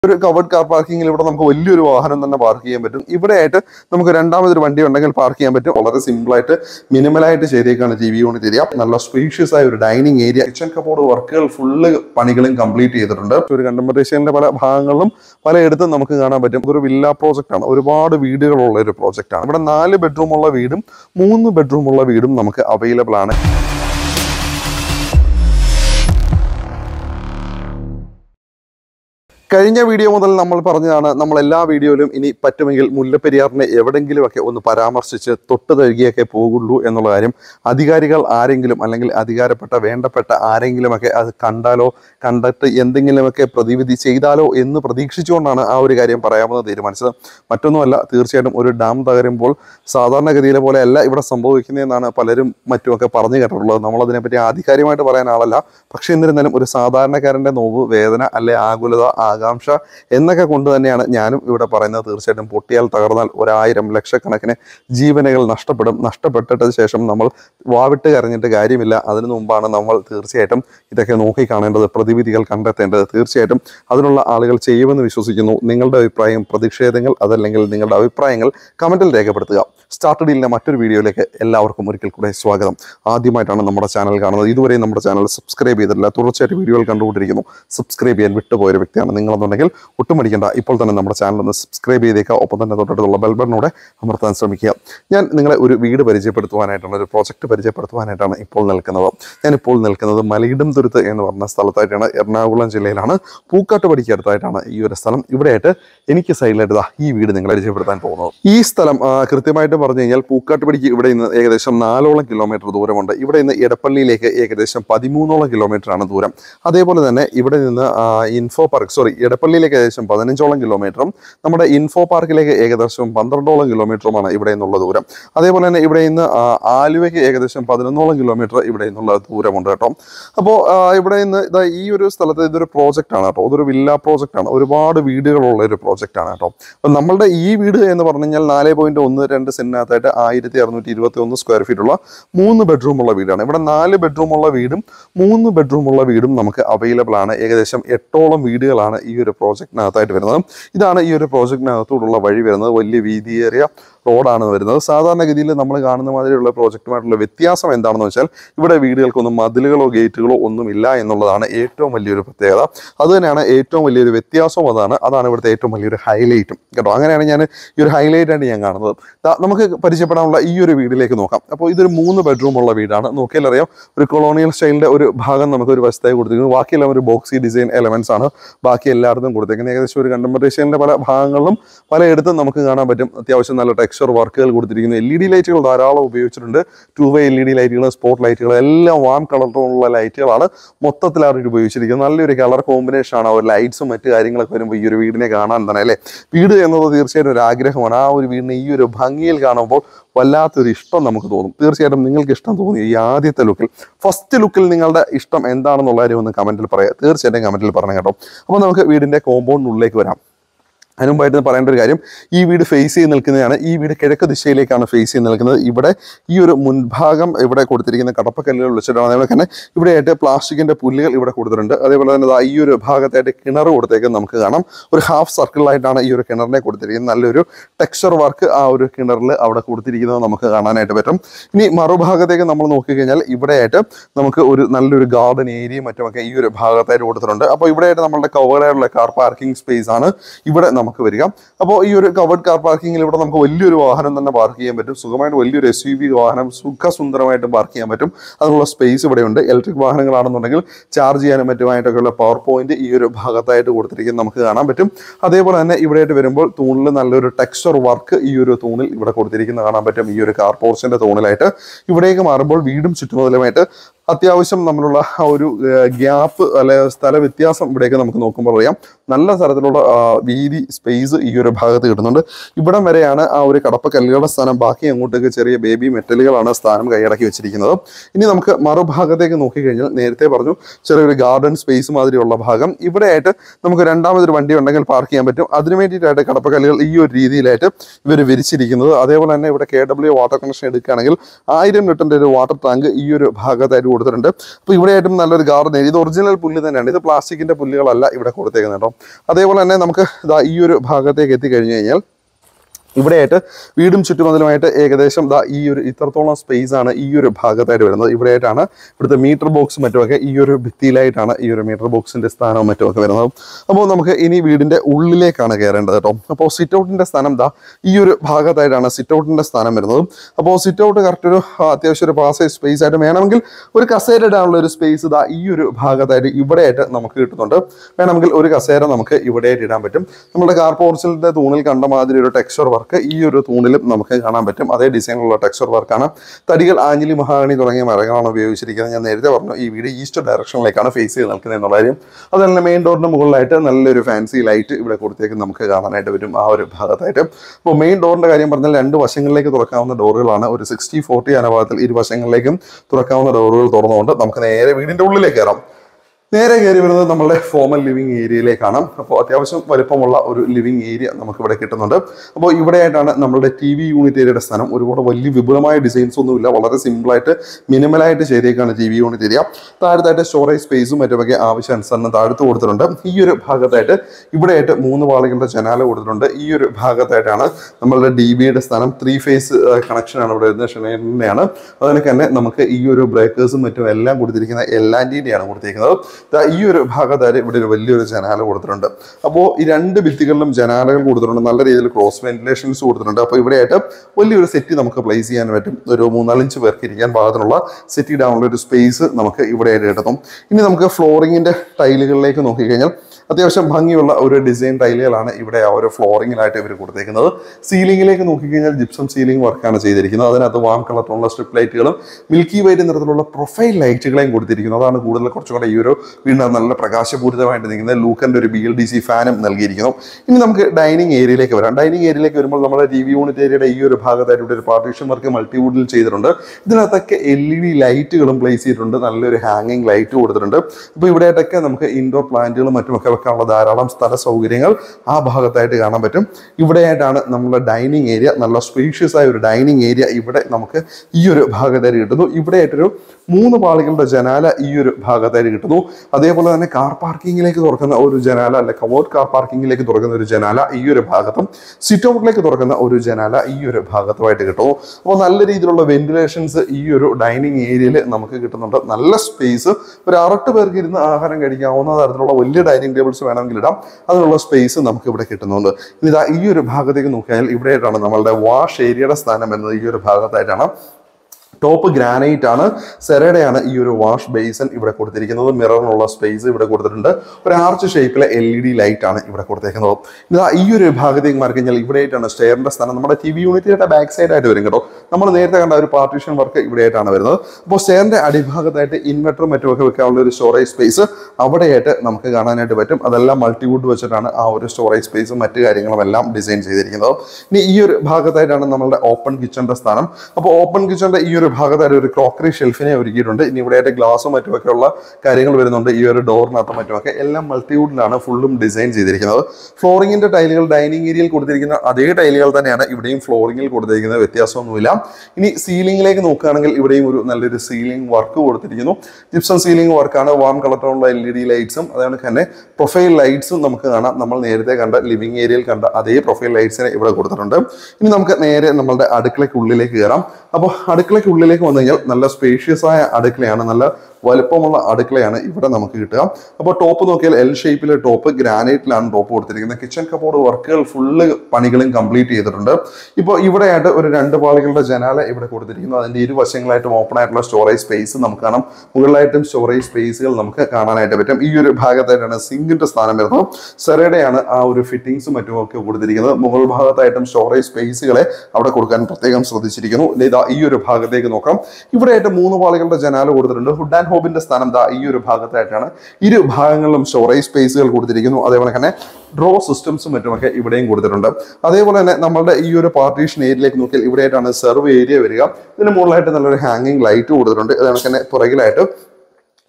ഒരു covered car പാർക്കിങ്ങിൽ ഇവിടെ നമുക്ക് വലിയൊരു വാഹനം തന്നെ പാർക്ക് ചെയ്യാൻ പറ്റും ഇവിടെ ആയിട്ട് നമുക്ക് രണ്ടാമതൊരു വണ്ടി ഉണ്ടെങ്കിൽ പാർക്ക് ചെയ്യാൻ പറ്റും വളരെ സിമ്പിൾ ആയിട്ട് മിനിമലായിട്ട് ചെയ്തേക്കാണ് ടി വി യൂണിറ്റ് ഏരിയ നല്ല സ്പേഷ്യസ് ആയ ഒരു ഡൈനിങ് ഏരിയ കിച്ചൺ കപ്പോർഡ് വർക്കുകൾ ഫുള്ള് പണികളും കംപ്ലീറ്റ് ചെയ്തിട്ടുണ്ട് ഒരു കണ്ടംപറേഷന്റെ പല ഭാഗങ്ങളിലും പലയിടത്തും നമുക്ക് കാണാൻ പറ്റും ഇതൊരു വില്ല പ്രോജക്റ്റ് ആണ് ഒരുപാട് വീടുകളുള്ള ഒരു പ്രോജക്റ്റ് ആണ് ഇവിടെ നാല് ബെഡ്റൂം ഉള്ള വീടും മൂന്ന് ബെഡ്റൂം ഉള്ള വീടും നമുക്ക് അവൈലബിൾ ആണ് കഴിഞ്ഞ വീഡിയോ മുതൽ നമ്മൾ പറഞ്ഞതാണ് നമ്മൾ എല്ലാ വീഡിയോയിലും ഇനി പറ്റുമെങ്കിൽ മുല്ലപ്പെരിയാറിനെ എവിടെങ്കിലുമൊക്കെ ഒന്ന് പരാമർശിച്ച് തൊട്ട് തഴുകിയൊക്കെ പോകുള്ളൂ എന്നുള്ള കാര്യം അധികാരികൾ ആരെങ്കിലും അല്ലെങ്കിൽ അധികാരപ്പെട്ട വേണ്ടപ്പെട്ട ആരെങ്കിലുമൊക്കെ അത് കണ്ടാലോ കണ്ടിട്ട് എന്തെങ്കിലുമൊക്കെ പ്രതിവിധി ചെയ്താലോ എന്ന് പ്രതീക്ഷിച്ചുകൊണ്ടാണ് ആ ഒരു കാര്യം പറയാമെന്ന് തീരുമാനിച്ചത് മറ്റൊന്നുമല്ല തീർച്ചയായിട്ടും ഒരു ഡാം തകരുമ്പോൾ സാധാരണഗതിയിലെ പോലെ അല്ല ഇവിടെ സംഭവിക്കുന്നതെന്നാണ് പലരും മറ്റുമൊക്കെ പറഞ്ഞു കേട്ടിട്ടുള്ളത് നമ്മളതിനെപ്പറ്റി ആധികാരികമായിട്ട് പറയാൻ ആളല്ല പക്ഷേ എന്നിരുന്നാലും ഒരു സാധാരണക്കാരൻ്റെ നോവ് വേദന അല്ലെ ആകുലത ആകാംക്ഷ എന്നൊക്കെ കൊണ്ട് തന്നെയാണ് ഞാനും ഇവിടെ പറയുന്നത് തീർച്ചയായിട്ടും പൊട്ടിയാൽ തകർന്നാൽ ഒരായിരം ലക്ഷക്കണക്കിന് ജീവനുകൾ നഷ്ടപ്പെടും നഷ്ടപ്പെട്ടിട്ട് ശേഷം നമ്മൾ വാവിട്ട് കരഞ്ഞിട്ട് കാര്യമില്ല അതിനു മുമ്പാണ് നമ്മൾ തീർച്ചയായിട്ടും ഇതൊക്കെ നോക്കി കാണേണ്ടത് പ്രതിവിധികൾ കണ്ടെത്തേണ്ടത് തീർച്ചയായിട്ടും അതിനുള്ള ആളുകൾ ചെയ്യുമെന്ന് വിശ്വസിക്കുന്നു നിങ്ങളുടെ അഭിപ്രായം പ്രതിഷേധങ്ങൾ അതല്ലെങ്കിൽ നിങ്ങളുടെ അഭിപ്രായങ്ങൾ കമൻറ്റിൽ രേഖപ്പെടുത്തുക സ്റ്റാർട്ട് ഡീലിൻ്റെ മറ്റൊരു വീഡിയോയിലേക്ക് എല്ലാവർക്കും ഒരിക്കൽ കൂടെ സ്വാഗതം ആദ്യമായിട്ടാണ് നമ്മുടെ ചാനൽ കാണുന്നത് ഇതുവരെ നമ്മുടെ ചാനൽ സബ്സ്ക്രൈബ് ചെയ്തിട്ടില്ല തുടർച്ചയായിട്ട് വീഡിയോകൾ കണ്ടുകൊണ്ടിരിക്കുന്നു സബ്സ്ക്രൈബ് ചെയ്യാൻ വിട്ടുപോയൊരു വ്യക്തിയാണ് നിങ്ങളെന്നുണ്ടെങ്കിൽ ഒട്ടും മടിക്കേണ്ട ഇപ്പോൾ തന്നെ നമ്മുടെ ചാനൽ ഒന്ന് സബ്സ്ക്രൈബ് ചെയ്തേക്കുക ഒപ്പം തന്നെ തൊട്ടടുത്തുള്ള ബെൽബറിനൂടെ അമർത്താൻ ശ്രമിക്കുക ഞാൻ നിങ്ങളെ ഒരു വീട് പരിചയപ്പെടുത്തുവാനായിട്ടാണ് ഒരു പ്രോജക്റ്റ് പരിചയപ്പെടുത്തുവാനായിട്ടാണ് ഇപ്പോൾ നിൽക്കുന്നത് ഞാനിപ്പോൾ നിൽക്കുന്നത് മലയിടം തുരുത്ത് എന്ന് പറഞ്ഞ സ്ഥലത്തായിട്ടാണ് എറണാകുളം ജില്ലയിലാണ് പൂക്കാട്ടുപടിക്ക് അടുത്തായിട്ടാണ് ഈ ഒരു സ്ഥലം ഇവിടെയായിട്ട് എനിക്ക് സൈഡിലായിട്ട് ദാ ഈ വീട് നിങ്ങളെ പരിചയപ്പെടുത്താൻ പോകുന്നത് ഈ സ്ഥലം ആ, കൃത്യമായിട്ട് പറഞ്ഞു കഴിഞ്ഞാൽ പൂക്കാട്ടുപടിക്ക് ഇവിടെ നിന്ന് ഏകദേശം നാലോളം കിലോമീറ്റർ ദൂരമുണ്ട് ഇവിടെ നിന്ന് എടപ്പള്ളിയിലേക്ക് ഏകദേശം പതിമൂന്നോളം കിലോമീറ്റർ ആണ് ദൂരം അതേപോലെ തന്നെ ഇവിടെ നിന്ന് ആ, ഇൻഫോ പാർക്ക് സോറി എടപ്പള്ളിയിലേക്ക് ഏകദേശം പതിനഞ്ചോളം കിലോമീറ്ററും നമ്മുടെ ഇൻഫോ പാർക്കിലേക്ക് ഏകദേശം പന്ത്രണ്ടോളം കിലോമീറ്ററുമാണ് ഇവിടെ നിന്നുള്ള ദൂരം അതേപോലെ തന്നെ ഇവിടെ നിന്ന് ആ, ആലുവയ്ക്ക് ഏകദേശം പതിനൊന്നോളം കിലോമീറ്റർ ഇവിടെ നിന്നുള്ള ദൂരമുണ്ട് കേട്ടോ അപ്പോൾ ഇവിടെ നിന്ന് ഇതാ ഈ ഒരു സ്ഥലത്ത് ഇതൊരു പ്രോജക്റ്റ് ആണ് കേട്ടോ ഇതൊരു വില്ല പ്രോജക്റ്റ് ആണ് ഒരുപാട് വീടുകളുള്ള ഒരു പ്രോജക്റ്റ് ആണ് കേട്ടോ അപ്പം നമ്മളുടെ ഈ വീട് എന്ന് പറഞ്ഞു കഴിഞ്ഞാൽ നാല് പോയിന്റ് ഒന്ന് രണ്ട് സെന്റിനകത്തായിട്ട് ആയിരത്തി അറുന്നൂറ്റി ഇരുപത്തി ഒന്ന് സ്ക്വയർ ഫീറ്റ് ഉള്ള മൂന്ന് ബെഡ്റൂം ഉള്ള വീടാണ് ഇവിടെ നാല് ബെഡ്റൂം ഉള്ള വീടും മൂന്ന് ബെഡ്റൂം ഉള്ള വീടും നമുക്ക് അവൈലബിൾ ആണ് ഏകദേശം എട്ടോളം വീടുകളാണ് ഈ ഒരു പ്രോജക്റ്റിനകത്തായിട്ട് വരുന്നത് ഇതാണ് ഈ ഒരു പ്രോജക്റ്റിനകത്തോടുള്ള വഴി വരുന്നത് വലിയ വീതിയേറിയ റോഡാണ് വരുന്നത് സാധാരണഗതിയിൽ നമ്മൾ കാണുന്ന മാതിരിയുള്ള പ്രോജക്റ്റുമായിട്ടുള്ള വ്യത്യാസം എന്താണെന്ന് വെച്ചാൽ ഇവിടെ വീടുകൾക്കൊന്നും മതിലുകളോ ഗേറ്റുകളോ ഒന്നും ഇല്ല എന്നുള്ളതാണ് ഏറ്റവും വലിയൊരു പ്രത്യേകത അത് തന്നെയാണ് ഏറ്റവും വലിയൊരു വ്യത്യാസവും അതാണ് അതാണ് ഇവിടുത്തെ ഏറ്റവും വലിയൊരു ഹൈലൈറ്റും കേട്ടോ അങ്ങനെയാണ് ഞാൻ ഈ ഒരു ഹൈലൈറ്റ് ആയിട്ട് ഞാൻ കാണുന്നത് ദാ നമുക്ക് പരിചയപ്പെടാനുള്ള ഈ ഒരു വീട്ടിലേക്ക് നോക്കാം അപ്പോൾ ഇതൊരു മൂന്ന് ബെഡ്റൂം ഉള്ള വീടാണ് നോക്കിയാൽ അറിയാം ഒരു കൊളോണിയൽ സ്റ്റൈലിന്റെ ഒരു ഭാഗം നമുക്ക് ഒരു വശത്തായി കൊടുത്തിരിക്കുന്നു ബാക്കിയെല്ലാം ഒരു ബോക്സി ഡിസൈൻ എലമെന്റ്സ് ആണ് ബാക്കി എല്ലായിടത്തും കൊടുത്തിരിക്കുന്നത് ഏകദേശം ഒരു കണ്ടംപറേഷന്റെ പല ഭാഗങ്ങളിലും പലയിടത്തും നമുക്ക് കാണാൻ പറ്റും അത്യാവശ്യം നല്ല ടെക്സ്ചർ വർക്കുകൾ കൊടുത്തിരിക്കുന്നു എൽ ഇ ഡി ലൈറ്റുകൾ ധാരാളം ഉപയോഗിച്ചിട്ടുണ്ട് to way L E D ലൈറ്റുകൾ സ്പോട്ട് ലൈറ്റുകൾ എല്ലാം വാം കളറിലുള്ള ലൈറ്റുകളാണ് മൊത്തത്തിൽ അവർ ഉപയോഗിച്ചിരിക്കുന്നത് നല്ലൊരു കളർ കോമ്പിനേഷൻ ആണ് ഒരു ലൈറ്റ്സും മറ്റു കാര്യങ്ങളൊക്കെ വരുമ്പോൾ ഈ ഒരു വീടിനെ കാണാൻ തന്നെ അല്ലേ വീട് എന്നത് തീർച്ചയായിട്ടും ഒരു ആഗ്രഹമാണ് ആ ഒരു വീടിനെ ഈ ഒരു ഭംഗിയിൽ കാണുമ്പോൾ വല്ലാത്തൊരു ഇഷ്ടം നമുക്ക് തോന്നും തീർച്ചയായിട്ടും നിങ്ങൾക്ക് ഇഷ്ടം തോന്നി ഈ ആദ്യത്തെ ലുക്കിൽ ഫസ്റ്റ് ലുക്കിൽ നിങ്ങളുടെ ഇഷ്ടം എന്താണെന്നുള്ള കാര്യം ഒന്ന് കമന്റിൽ പറയാം തീർച്ചയായിട്ടും കമന്റിൽ പറഞ്ഞു കേട്ടോ അപ്പോൾ നമുക്ക് വീടിന്റെ കോമ്പൗണ്ടിനുള്ളിലേക്ക് വരാം അതിന് മുമ്പായിട്ട് പറയേണ്ട ഒരു കാര്യം ഈ വീട് ഫേസ് ചെയ്ത് നിൽക്കുന്നതാണ് ഈ വീട് കിഴക്ക് ദിശയിലേക്കാണ് ഫേസ് ചെയ്ത് നിൽക്കുന്നത് ഇവിടെ ഈ ഒരു മുൻഭാഗം ഇവിടെ കൊടുത്തിരിക്കുന്ന കടപ്പക്കല്ലുകൾ വെച്ചിട്ടാണ് അതേപോലെ തന്നെ ഇവിടെയായിട്ട് പ്ലാസ്റ്റിക്കിന്റെ പുല്ലുകൾ ഇവിടെ കൊടുത്തിട്ടുണ്ട് അതേപോലെ തന്നെ ദാ ഈ ഒരു ഭാഗത്തായിട്ട് കിണർ കൊടുത്തേക്ക് നമുക്ക് കാണാം ഒരു ഹാഫ് സർക്കിളായിട്ടാണ് ഈ ഒരു കിണറിനെ കൊടുത്തിരിക്കുന്നത് നല്ലൊരു ടെക്സ്ചർ വർക്ക് ആ ഒരു കിണറിൽ അവിടെ കൊടുത്തിരിക്കുന്നത് നമുക്ക് കാണാനായിട്ട് പറ്റും ഇനി മറുഭാഗത്തേക്ക് നമ്മൾ നോക്കിക്കഴിഞ്ഞാൽ ഇവിടെയായിട്ട് നമുക്ക് ഒരു നല്ലൊരു ഗാർഡൻ ഏരിയയും മറ്റുമൊക്കെ ഈ ഒരു ഭാഗത്തായിട്ട് കൊടുത്തിട്ടുണ്ട് അപ്പോൾ ഇവിടെയായിട്ട് നമ്മുടെ കവേർഡായിട്ടുള്ള കാർ പാർക്കിംഗ് സ്പേസ് ആണ് ഇവിടെ നമുക്ക് വരിക അപ്പോൾ ഈ ഒരു കവേർഡ് കാർ പാർക്കിങ്ങിൽ ഇവിടെ നമുക്ക് വലിയൊരു വാഹനം തന്നെ പാർക്ക് ചെയ്യാൻ പറ്റും സുഖമായിട്ട് വലിയൊരു എസ് യു വി വാഹനം സുഖസുന്ദരമായിട്ട് പാർക്ക് ചെയ്യാൻ പറ്റും അതിനുള്ള സ്പേസ് ഇവിടെയുണ്ട് ഇലക്ട്രിക് വാഹനങ്ങളാണെന്നുണ്ടെങ്കിൽ ചാർജ് ചെയ്യാനും മറ്റുമായിട്ടൊക്കെയുള്ള പവർ പോയിന്റ് ഈ ഒരു ഭാഗത്തായിട്ട് കൊടുത്തിരിക്കുന്നത് നമുക്ക് കാണാൻ പറ്റും അതേപോലെ തന്നെ ഇവിടെയായിട്ട് വരുമ്പോൾ തൂണിൽ നല്ലൊരു ടെക്സ്ചർ വർക്ക് ഈ ഒരു തൂണിൽ ഇവിടെ കൊടുത്തിരിക്കുന്നത് കാണാൻ പറ്റും ഈ ഒരു കാർ പോർച്ചിന്റെ തൂണിലായിട്ട് ഇവിടേക്ക് മാറുമ്പോൾ വീടും ചുറ്റുമുതലുമായിട്ട് അത്യാവശ്യം നമ്മളുള്ള ആ ഒരു ഗ്യാപ്പ് അല്ലെ സ്ഥല വ്യത്യാസം ഇവിടേക്ക് നമുക്ക് നോക്കുമ്പോൾ അറിയാം നല്ല തരത്തിലുള്ള ആ, വീതി സ്പേസ് ഈ ഒരു ഭാഗത്ത് കിട്ടുന്നുണ്ട് ഇവിടം വരെയാണ് ആ ഒരു കടപ്പ കല്ലുകളുടെ സ്ഥാനം ബാക്കി അങ്ങോട്ടേക്ക് ചെറിയ ബേബി മെറ്റലുകളാണ് സ്ഥാനം കൈയടക്കി വെച്ചിരിക്കുന്നത് ഇനി നമുക്ക് മറുഭാഗത്തേക്ക് നോക്കിക്കഴിഞ്ഞാൽ നേരത്തെ പറഞ്ഞു ചെറിയൊരു ഗാർഡൻ സ്പേസ് മാതിരിയുള്ള ഭാഗം ഇവിടെയായിട്ട് നമുക്ക് രണ്ടാമതൊരു വണ്ടി ഉണ്ടെങ്കിൽ പാർക്ക് ചെയ്യാൻ പറ്റും അതിനു വേണ്ടിയിട്ടായിട്ട് കടപ്പക്കല്ലുകൾ ഈ ഒരു രീതിയിലായിട്ട് ഇവർ വിരിച്ചിരിക്കുന്നത് അതേപോലെ തന്നെ ഇവിടെ കെ ഡബ്ല്യു വാട്ടർ കണക്ഷൻ എടുക്കുകയാണെങ്കിൽ ആയിരം ലിറ്ററിന്റെ ഒരു വാട്ടർ ടാങ്ക് ഈ ഒരു ഭാഗത്തായിട്ട് കൊടുത്തിട്ടുണ്ട് അപ്പോൾ ഇവിടെയായിട്ടും നല്ലൊരു ഗാർഡൻ ഇത് ഒറിജിനൽ പുല്ല് തന്നെയാണ് ഇത് പ്ലാസ്റ്റിക്കിന്റെ പുല്ലുകളല്ല ഇവിടെ കൊടുത്തേക്കുന്നത് കേട്ടോ അതേപോലെ തന്നെ നമുക്ക് ഇതാ ഈ ഒരു ഭാഗത്തേക്ക് എത്തിക്കഴിഞ്ഞ് കഴിഞ്ഞാൽ ഇവിടെയായിട്ട് വീടും ചുറ്റുമതിലുമായിട്ട് ഏകദേശം ദാ ഈ ഒരു ഇത്രത്തോളം സ്പേസ് ആണ് ഈ ഒരു ഭാഗത്തായിട്ട് വരുന്നത് ഇവിടെയായിട്ടാണ് ഇവിടുത്തെ മീറ്റർ ബോക്സ് മറ്റുമൊക്കെ ഈ ഒരു ഭിത്തിയിലായിട്ടാണ് ഈ ഒരു മീറ്റർ ബോക്സിന്റെ സ്ഥാനവും മറ്റുമൊക്കെ വരുന്നത് അപ്പോൾ നമുക്ക് ഇനി വീടിന്റെ ഉള്ളിലേക്കാണ് കയറേണ്ടത് കേട്ടോ അപ്പോൾ സിറ്റ് ഔട്ടിന്റെ സ്ഥാനം ദാ ഈ ഒരു ഭാഗത്തായിട്ടാണ് സിറ്റ് ഔട്ടിന്റെ സ്ഥാനം വരുന്നത് അപ്പോൾ സിറ്റ് ഔട്ട് കറക്റ്റ് ഒരു ആ, അത്യാവശ്യം ഒരു പാസേജ് സ്പേസ് ആയിട്ട് വേണമെങ്കിൽ ഒരു കസേര ഇടാനുള്ള ഒരു സ്പേസ് ഇതാ ഈ ഒരു ഭാഗത്തായിട്ട് ഇവിടെയായിട്ട് നമുക്ക് കിട്ടുന്നുണ്ട് വേണമെങ്കിൽ ഒരു കസേര നമുക്ക് ഇവിടെയായിട്ട് ഇടാൻ പറ്റും നമ്മുടെ കാർ പോർച്ചിലിന്റെ തൂണിൽ കണ്ട മാതിരി ഒരു ടെക്സ്ചർ വർക്ക് ഈ ഒരു തൂണിലും നമുക്ക് കാണാൻ പറ്റും അതേ ഡിസൈനിലുള്ള ടെക്സ്ചർ വർക്കാണ് തടികൾ ആഞ്ഞിലി മഹാഗണി തുടങ്ങിയ മരങ്ങളാണ് ഉപയോഗിച്ചിരിക്കുന്നത് ഞാൻ നേരത്തെ പറഞ്ഞു ഈ വീട് ഈസ്റ്റ് ഡയറക്ഷനിലേക്കാണ് ഫേസ് ചെയ്ത് നിൽക്കുന്നത് എന്നുള്ള കാര്യം അതുപോലെ മെയിൻ ഡോറിന് മുകളിലായിട്ട് നല്ലൊരു ഫാൻസി ലൈറ്റ് ഇവിടെ കൊടുത്തേക്ക് നമുക്ക് കാണാനായിട്ട് വരും ആ ഒരു ഭാഗത്തായിട്ട് അപ്പോൾ മെയിൻ ഡോറിന്റെ കാര്യം പറഞ്ഞാൽ രണ്ട് വശങ്ങളിലേക്ക് തുറക്കാവുന്ന ഡോറുകളാണ് ഒരു സിക്സ്റ്റി ഫോർട്ടി അനുപാതത്തിൽ ഇരുവശങ്ങളിലേക്കും തുറക്കാവുന്ന ഡോറുകൾ തുറന്നുകൊണ്ട് നമുക്ക് നേരെ വീടിന്റെ ഉള്ളിലേക്ക് കയറാം നേരെ കയറി വരുന്നത് നമ്മളുടെ ഫോമൽ ലിവിങ് ഏരിയയിലേക്കാണ് അപ്പോൾ അത്യാവശ്യം വലുപ്പമുള്ള ഒരു ലിവിങ് ഏരിയ നമുക്ക് ഇവിടെ കിട്ടുന്നുണ്ട് അപ്പോൾ ഇവിടെയായിട്ടാണ് നമ്മളുടെ ടി വി യൂണിറ്റ് ഏരിയയുടെ സ്ഥാനം ഒരുപാട് വലിയ വിപുലമായ ഡിസൈൻസ് ഒന്നുമില്ല വളരെ സിമ്പിളായിട്ട് മിനിമലായിട്ട് ചെയ്തേക്കാണ് ടി വി യൂണിറ്റ് ഏരിയ താഴത്തായിട്ട് സ്റ്റോറേജ് സ്പേസും മറ്റുമൊക്കെ ആവശ്യാനുസരണം താഴത്ത് കൊടുത്തിട്ടുണ്ട് ഈ ഒരു ഭാഗത്തായിട്ട് ഇവിടെയായിട്ട് മൂന്ന് പാളികളുടെ ജനാല കൊടുത്തിട്ടുണ്ട് ഈ ഒരു ഭാഗത്തായിട്ടാണ് നമ്മളുടെ ഡി ബിയുടെ സ്ഥാനം ത്രീ ഫേസ് കണക്ഷനാണ് ഇവിടെ വരുന്നത് ഷെനേറിൻ്റെയാണ് അതിനൊക്കെ തന്നെ നമുക്ക് ഈ ഒരു ബ്രേക്കേഴ്സും മറ്റും എല്ലാം കൊടുത്തിരിക്കുന്ന എല്ലാൻറ്റീൻ്റെയാണ് കൊടുത്തിരിക്കുന്നത് ദാ ഈ ഒരു ഭാഗത്തായിട്ട് ഇവിടെ ഒരു വലിയൊരു ജനാല കൊടുത്തിട്ടുണ്ട് അപ്പോൾ ഈ രണ്ട് ഭിത്തികളിലും ജനാലകൾ കൊടുത്തിട്ടുണ്ട് നല്ല രീതിയിൽ ക്രോസ് വെന്റിലേഷൻസ് കൊടുത്തിട്ടുണ്ട് അപ്പോൾ ഇവിടെയായിട്ട് വലിയൊരു സെറ്റ് നമുക്ക് പ്ലേസ് ചെയ്യാൻ പറ്റും ഒരു മൂന്നാലഞ്ച് പേർക്ക് ഇരിക്കാൻ പാകത്തിനുള്ള സെറ്റ് ഇടാനുള്ള ഒരു സ്പേസ് നമുക്ക് ഇവിടെയായിട്ട് കിട്ടും ഇനി നമുക്ക് ഫ്ലോറിങ്ങിന്റെ ടൈലുകളിലേക്ക് നോക്കിക്കഴിഞ്ഞാൽ അത്യാവശ്യം ഭംഗിയുള്ള ഒരു ഡിസൈൻ ടൈലുകളാണ് ഇവിടെ ആ ഒരു ഫ്ലോറിങ്ങിലായിട്ട് ഇവർ കൊടുത്തേക്കുന്നത് സീലിംഗിലേക്ക് നോക്കിക്കഴിഞ്ഞാൽ ജിപ്സം സീലിംഗ് വർക്കാണ് ചെയ്തിരിക്കുന്നത് അതിനകത്ത് വാം കളറിലുള്ള സ്ട്രിപ്പ് ലൈറ്റുകളും മിൽക്കി വൈറ്റ് നിറത്തിലുള്ള പ്രൊഫൈൽ ലൈറ്റുകളെയും കൊടുത്തിരിക്കുന്നു അതാണ് കൂടുതൽ കുറച്ചുകൂടെ ഈ ഒരു വീടിന് നല്ല പ്രകാശപൂരിതമായിട്ട് നിൽക്കുന്ന ലൂക്കൻ്റെ ഒരു ബി എൽ ഡി സി ഫാനും നൽകിയിരിക്കുന്നു ഇനി നമുക്ക് ഡൈനിങ് ഏരിയയിലേക്ക് വരാം ഡൈനിങ് ഏരിയയിലേക്ക് വരുമ്പോൾ നമ്മുടെ ടി വി യൂണിറ്റ് ഏരിയയുടെ ഈ ഒരു ഭാഗത്തായിട്ട് ഇവിടെ ഒരു പാർട്ടീഷൻ വർക്ക് മൾട്ടിവുഡിൽ ചെയ്തിട്ടുണ്ട് ഇതിനകത്തൊക്കെ എൽ ഇ ഡി ലൈറ്റുകളും പ്ലേസ് ചെയ്തിട്ടുണ്ട് നല്ലൊരു ഹാങ്ങിങ് ലൈറ്റ് കൊടുത്തിട്ടുണ്ട് അപ്പോൾ ഇവിടെയായിട്ടൊക്കെ നമുക്ക് ഇൻഡോർ പ്ലാന്റുകളും മറ്റുമൊക്കെ വെക്കാനുള്ള ധാരാളം സ്ഥല സൗകര്യങ്ങൾ ആ ഭാഗത്തായിട്ട് കാണാൻ പറ്റും ഇവിടെയായിട്ടാണ് നമ്മുടെ ഡൈനിങ് ഏരിയ നല്ല സ്പേഷ്യസ് ആയ ഒരു ഡൈനിങ് ഏരിയ ഇവിടെ നമുക്ക് ഈ ഒരു ഭാഗത്തായിട്ട് കിട്ടുന്നു ഇവിടെയായിട്ടൊരു മൂന്ന് പാളികളുടെ ജനാല ഈ ഒരു ഭാഗത്തായിട്ട് കിട്ടുന്നു അതേപോലെ തന്നെ കാർ പാർക്കിങ്ങിലേക്ക് തുറക്കുന്ന ഒരു ജനാല അല്ലെ കവോർഡ് കാർ പാർക്കിങ്ങിലേക്ക് തുറക്കുന്ന ഒരു ജനാല ഈ ഒരു ഭാഗത്തും സിറ്റ് ഔട്ടിലേക്ക് തുറക്കുന്ന ഒരു ജനാല ഈ ഒരു ഭാഗത്തുമായിട്ട് കിട്ടുന്നു അപ്പോൾ നല്ല രീതിയിലുള്ള വെന്റിലേഷൻസ് ഈ ഒരു ഡൈനിങ് ഏരിയയിൽ നമുക്ക് കിട്ടുന്നുണ്ട് നല്ല സ്പേസ് ഒരു അറട്ട് പേർക്ക് ഇരുന്ന് ആഹാരം കഴിക്കാവുന്ന തരത്തിലുള്ള വലിയ ഡൈനിങ് ടേബിൾസ് വേണമെങ്കിൽ ഇടാം അതിനുള്ള സ്പേസ് നമുക്ക് ഇവിടെ കിട്ടുന്നുണ്ട് ഇനി ഇതാ ഈ ഒരു ഭാഗത്തേക്ക് നോക്കിയാൽ ഇവിടെയായിട്ടാണ് നമ്മളുടെ വാഷ് ഏരിയയുടെ സ്ഥാനം വരുന്നത് ഈ ഒരു ഭാഗത്തായിട്ടാണ് ടോപ്പ് ഗ്രാനൈറ്റ് ആണ് സെറയുടെയാണ് ഈ ഒരു വാഷ് ബേസൻ ഇവിടെ കൊടുത്തിരിക്കുന്നത് മിററിനുള്ള സ്പേസ് ഇവിടെ കൊടുത്തിട്ടുണ്ട് ഒരു ആർച്ച് ഷേപ്പിലെ എൽ ഇ ഡി ലൈറ്റ് ആണ് ഇവിടെ കൊടുത്തേക്കുന്നത് ഇതാ ഈ ഒരു ഭാഗത്തേക്ക് മാറി കഴിഞ്ഞാൽ ഇവിടെയായിട്ടാണ് സ്റ്റെയറിന്റെ സ്ഥാനം നമ്മുടെ ടി വി യൂണിറ്റിയുടെ ബാക്ക് സൈഡ് ആയിട്ട് വരും കേട്ടോ നമ്മൾ നേരത്തെ കണ്ട ഒരു പാർട്ടീഷൻ വർക്ക് ഇവിടെയായിട്ടാണ് വരുന്നത് അപ്പോൾ സ്റ്റെയറിന്റെ അടിഭാഗത്തായിട്ട് ഇൻവെർട്ടറും മറ്റുമൊക്കെ വെക്കാനുള്ള ഒരു സ്റ്റോറേജ് സ്പേസ് അവിടെയായിട്ട് നമുക്ക് കാണാനായിട്ട് പറ്റും അതെല്ലാം മൾട്ടിവുഡ് വെച്ചിട്ടാണ് ആ ഒരു സ്റ്റോറേജ് സ്പേസും മറ്റു കാര്യങ്ങളും എല്ലാം ഡിസൈൻ ചെയ്തിരിക്കുന്നത് ഇനി ഈ ഒരു ഭാഗത്തായിട്ടാണ് നമ്മളുടെ ഓപ്പൺ കിച്ചന്റെ സ്ഥാനം അപ്പോൾ ഓപ്പൺ കിച്ചന്റെ ഈ ഒരു ഭാഗത്തായിട്ട് ഒരു ക്രോക്കറി ഷെൽഫിനെ ഒരുക്കിയിട്ടുണ്ട് ഇനി ഇവിടെയായിട്ട് ഗ്ലാസും മറ്റുമൊക്കെ ഉള്ള കാര്യങ്ങൾ വരുന്നുണ്ട് ഈ ഒരു ഡോറിനകത്തും മറ്റുമൊക്കെ എല്ലാം മൾട്ടിവുഡിലാണ് ഫുള്ളും ഡിസൈൻ ചെയ്തിരിക്കുന്നത് ഫ്ലോറിങ്ങിന്റെ ടൈലുകൾ ഡൈനിങ് ഏരിയയിൽ കൊടുത്തിരിക്കുന്ന അതേ ടൈലുകൾ തന്നെയാണ് ഇവിടെയും ഫ്ലോറിങ്ങിൽ കൊടുത്തിരിക്കുന്നത് വ്യത്യാസമൊന്നുമില്ല ഇനി സീലിംഗിലേക്ക് നോക്കുകയാണെങ്കിൽ ഇവിടെയും ഒരു നല്ലൊരു സീലിംഗ് വർക്ക് കൊടുത്തിരിക്കുന്നു ജിപ്സം സീലിംഗ് വർക്കാണ് വാം കളറിലുള്ള എൽ ഇ ഡി ലൈറ്റ്സും അതുകൊണ്ട് തന്നെ പ്രൊഫൈൽ ലൈറ്റ്സും നമുക്ക് കാണാം നമ്മൾ നേരത്തെ കണ്ട ലിവിംഗ് ഏരിയയിൽ കണ്ട അതേ പ്രൊഫൈൽ ലൈറ്റ്സിനെ ഇവിടെ കൊടുത്തിട്ടുണ്ട് ഇനി നമുക്ക് നേരെ നമ്മളുടെ അടുക്കളയ്ക്ക് ഉള്ളിലേക്ക് കയറാം അപ്പോൾ അടുക്കളയ്ക്ക് ഉള്ളിലേക്ക് വന്നു കഴിഞ്ഞാൽ നല്ല സ്പേഷ്യസ് ആയ അടുക്കളയാണ് നല്ല വലുപ്പമുള്ള അടുക്കളയാണ് ഇവിടെ നമുക്ക് കിട്ടുക അപ്പോൾ ടോപ്പ് നോക്കിയാൽ എൽ ഷേപ്പിലെ ടോപ്പ് ഗ്രാനൈറ്റിലാണ് ടോപ്പ് കൊടുത്തിരിക്കുന്നത് കിച്ചൺ കബോർഡ് വർക്കുകൾ ഫുള്ള് പണികളും കംപ്ലീറ്റ് ചെയ്തിട്ടുണ്ട് ഇപ്പോൾ ഇവിടെയായിട്ട് ഒരു രണ്ട് പാളികളുടെ ജനാല ഇവിടെ കൊടുത്തിരിക്കുന്നു അതിന്റെ ഇരുവശങ്ങളായിട്ടും ഓപ്പൺ ആയിട്ടുള്ള സ്റ്റോറേജ് സ്പേസ് നമുക്ക് കാണാം മുകളിലായിട്ടും സ്റ്റോറേജ് സ്പേസുകൾ നമുക്ക് കാണാനായിട്ട് പറ്റും ഈ ഒരു ഭാഗത്തായിട്ടാണ് സിങ്കിന്റെ സ്ഥാനം വരുന്നത് സെറയുടെയാണ് ആ ഒരു ഫിറ്റിംഗ്സും മറ്റും ഒക്കെ കൊടുത്തിരിക്കുന്നത് മുകൾ ഭാഗത്തായിട്ടും സ്റ്റോറേജ് സ്പേസുകളെ അവിടെ കൊടുക്കാൻ പ്രത്യേകം ശ്രദ്ധിച്ചിരിക്കുന്നു ഇനി ഇതാ ഈ ഒരു ഭാഗത്തേക്ക് നോക്കാം ഇവിടെയായിട്ട് മൂന്ന് പാളികളുടെ ജനാല കൊടുത്തിട്ടുണ്ട് ഹുഡ് ആൻഡ് ഹോബിന്റെ സ്ഥാനം ദാ ഈ ഒരു ഭാഗത്തായിട്ടാണ് ഇരു ഭാഗങ്ങളിലും സ്റ്റോറേജ് സ്പേസുകൾ കൊടുത്തിരിക്കുന്നു അതേപോലെ തന്നെ ഡ്രോ സിസ്റ്റംസും മറ്റുമൊക്കെ ഇവിടെയും കൊടുത്തിട്ടുണ്ട് അതേപോലെ തന്നെ നമ്മളുടെ ഈ ഒരു പാർട്ടീഷൻ ഏരിയയിലേക്ക് നോക്കിയാൽ ഇവിടെയായിട്ടാണ് സെർവ് ഏരിയ വരിക ഇതിന് മുകളിലായിട്ട് നല്ലൊരു ഹാങ്ങിങ് ലൈറ്റ് കൊടുത്തിട്ടുണ്ട് അതുപോലെ തന്നെ പുറകിലായിട്ട്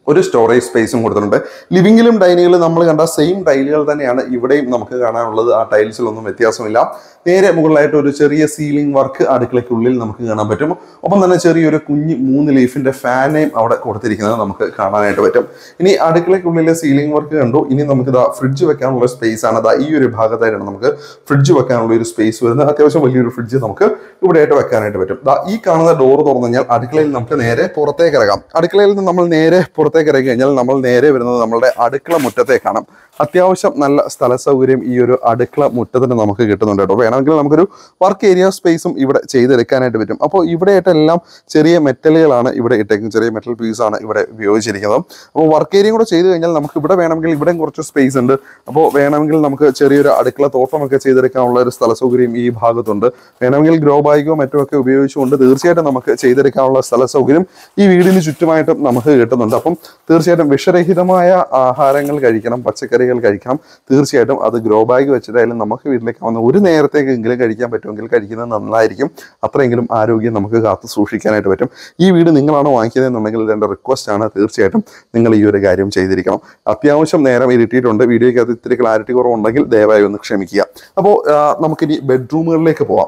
ഒരു സ്റ്റോറേജ് സ്പേസും കൊടുത്തിട്ടുണ്ട് ലിവിങ്ങിലും ഡൈനിങ്ങിലും നമ്മൾ കണ്ട സെയിം ടൈലുകൾ തന്നെയാണ് ഇവിടെയും നമുക്ക് കാണാനുള്ളത് ആ ടൈൽസിലൊന്നും വ്യത്യാസമില്ല നേരെ മുകളിലായിട്ട് ഒരു ചെറിയ സീലിംഗ് വർക്ക് അടുക്കളയ്ക്കുള്ളിൽ നമുക്ക് കാണാൻ പറ്റും ഒപ്പം തന്നെ ചെറിയൊരു കുഞ്ഞ് മൂന്ന് ലീഫിന്റെ ഫാനേയും അവിടെ കൊടുത്തിരിക്കുന്നത് നമുക്ക് കാണാനായിട്ട് പറ്റും ഇനി അടുക്കളയ്ക്കുള്ളിലെ സീലിംഗ് വർക്ക് കണ്ടു ഇനി നമുക്ക് ഇതാ ഫ്രിഡ്ജ് വെക്കാനുള്ള സ്പേസ് ആണ് അതാ ഈ ഒരു ഭാഗത്തായിട്ടാണ് നമുക്ക് ഫ്രിഡ്ജ് വെക്കാനുള്ള ഒരു സ്പേസ് വരുന്നത് അത്യാവശ്യം വലിയൊരു ഫ്രിഡ്ജ് നമുക്ക് ഇവിടെയായിട്ട് വെക്കാനായിട്ട് പറ്റും ദാ ഈ കാണുന്ന ഡോർ തുറന്നു കഴിഞ്ഞാൽ അടുക്കളയിൽ നമുക്ക് നേരെ പുറത്തേക്ക് ഇറങ്ങാം അടുക്കളയിൽ നിന്ന് നമ്മൾ നേരെ പുറത്തേക്ക് ഇറങ്ങി കഴിഞ്ഞാൽ നമ്മൾ നേരെ വരുന്നത് നമ്മുടെ അടുക്കള മുറ്റത്തേക്കാണ് അത്യാവശ്യം നല്ല സ്ഥല സൗകര്യം ഈ ഒരു അടുക്കള മുറ്റത്തിന് നമുക്ക് കിട്ടുന്നുണ്ട് കേട്ടോ വേണമെങ്കിൽ നമുക്കൊരു വർക്ക് ഏരിയ സ്പേസും ഇവിടെ ചെയ്തെടുക്കാനായിട്ട് പറ്റും അപ്പോൾ ഇവിടെയായിട്ടെല്ലാം ചെറിയ മെറ്റലുകളാണ് ഇവിടെ ഇട്ടേക്കുന്നത് ചെറിയ മെറ്റൽ പീസാണ് ഇവിടെ ഉപയോഗിച്ചിരിക്കുന്നത് അപ്പോൾ വർക്ക് ഏരിയ കൂടെ ചെയ്ത് കഴിഞ്ഞാൽ നമുക്ക് ഇവിടെ വേണമെങ്കിൽ ഇവിടെയും കുറച്ച് സ്പേസ് ഉണ്ട് അപ്പോൾ വേണമെങ്കിൽ നമുക്ക് ചെറിയൊരു അടുക്കള തോട്ടമൊക്കെ ചെയ്തെടുക്കാനുള്ള ഒരു സ്ഥല സൗകര്യം ഈ ഭാഗത്തുണ്ട് വേണമെങ്കിൽ ഗ്രോ ബാഗോ മറ്റോ ഒക്കെ ഉപയോഗിച്ചുകൊണ്ട് തീർച്ചയായിട്ടും നമുക്ക് ചെയ്തെടുക്കാനുള്ള സ്ഥല സൗകര്യം ഈ വീടിന് ചുറ്റുമായിട്ടും നമുക്ക് കിട്ടുന്നുണ്ട് അപ്പം തീർച്ചയായിട്ടും വിഷരഹിതമായ ആഹാരങ്ങൾ കഴിക്കണം പച്ചക്കറികൾ കഴിക്കണം തീർച്ചയായിട്ടും അത് ഗ്രോ ബാഗ് വെച്ചിട്ടായാലും നമുക്ക് വീട്ടിലേക്ക് വന്ന ഒരു നേരത്തേക്കെങ്കിലും കഴിക്കാൻ പറ്റുമെങ്കിൽ കഴിക്കുന്നത് നന്നായിരിക്കും അത്രയെങ്കിലും ആരോഗ്യം നമുക്ക് കാത്തു സൂക്ഷിക്കാനായിട്ട് പറ്റും ഈ വീട് നിങ്ങളാണ് വാങ്ങിക്കുന്നതെന്നുണ്ടെങ്കിൽ എൻ്റെ റിക്വസ്റ്റ് ആണ് തീർച്ചയായിട്ടും നിങ്ങൾ ഈ ഒരു കാര്യം ചെയ്തിരിക്കണം അത്യാവശ്യം നേരം ഇരുട്ടിയിട്ടുണ്ട് വീഡിയോയ്ക്കകത്ത് ഇത്തിരി ക്ലാരിറ്റി കുറവുണ്ടെങ്കിൽ ദയവായി ഒന്ന് ക്ഷമിക്കുക അപ്പോൾ നമുക്കിനി ബെഡ്റൂമുകളിലേക്ക് പോവാം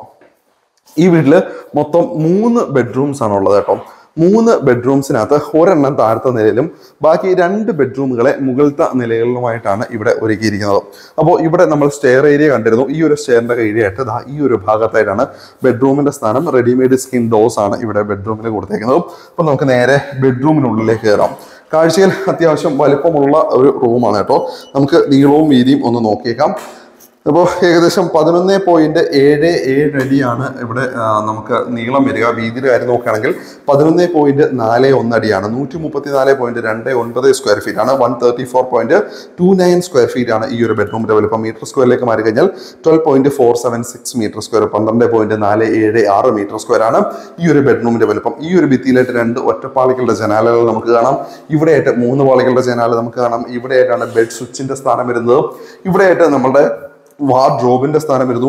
ഈ വീട്ടിൽ മൊത്തം മൂന്ന് ബെഡ്റൂംസ് ആണ് ഉള്ളത് കേട്ടോ മൂന്ന് ബെഡ്റൂംസിനകത്ത് ഒരെണ്ണം താഴത്തെ നിലയിലും ബാക്കി രണ്ട് ബെഡ്റൂമുകളെ മുകളിലത്തെ നിലകളിലുമായിട്ടാണ് ഇവിടെ ഒരുക്കിയിരിക്കുന്നത് അപ്പോൾ ഇവിടെ നമ്മൾ സ്റ്റെയർ ഏരിയ കണ്ടിരുന്നു ഈ ഒരു സ്റ്റെയറിന്റെ ഏരിയ ആയിട്ട് ദാ ഈ ഒരു ഭാഗത്തായിട്ടാണ് ബെഡ്റൂമിന്റെ സ്ഥാനം റെഡിമെയ്ഡ് സ്കിൻ ഡോസ് ആണ് ഇവിടെ ബെഡ്റൂമിൽ കൊടുത്തേക്കുന്നത് അപ്പോൾ നമുക്ക് നേരെ ബെഡ്റൂമിനുള്ളിലേക്ക് കയറാം കാഴ്ചയിൽ അത്യാവശ്യം വലിപ്പമുള്ള ഒരു റൂമാണ് കേട്ടോ നമുക്ക് നീളവും വീതിയും ഒന്ന് നോക്കിയേക്കാം അപ്പോൾ ഏകദേശം പതിനൊന്ന് പോയിന്റ് ഏഴ് ഏഴ് അടിയാണ് ഇവിടെ ആ, നമുക്ക് നീളം വരിക വീതിയുടെ കാര്യം നോക്കുകയാണെങ്കിൽ പതിനൊന്ന് പോയിന്റ് നാല് ഒന്ന് അടിയാണ് നൂറ്റി മുപ്പത്തി നാല് പോയിന്റ് രണ്ട് ഒൻപത് സ്ക്വയർ ഫീറ്റ് ആണ് one thirty four point two nine square feet ആണ് ഈ ഒരു ബെഡ്റൂമിന്റെ വലുപ്പം മീറ്റർ സ്ക്വയറിലേക്ക് മാറി കഴിഞ്ഞാൽ twelve point four seven six metre square പന്ത്രണ്ട് പോയിന്റ് നാല് ഏഴ് ആറ് മീറ്റർ സ്ക്വയർ ആണ് ഈ ഒരു ബെഡ്റൂമിന്റെ വലുപ്പം ഈ ഒരു ഭിത്തിയിലായിട്ട് രണ്ട് ഒറ്റപ്പാളികളുടെ ജനാലകൾ നമുക്ക് കാണാം ഇവിടെയായിട്ട് മൂന്ന് പാളികളുടെ ജനാല നമുക്ക് കാണാം ഇവിടെയായിട്ടാണ് ബെഡ് സ്വിച്ചിന്റെ സ്ഥാനം വരുന്നത് ഇവിടെയായിട്ട് നമ്മുടെ വാർഡ്രോബിന്റെ സ്ഥാനം വരുന്നു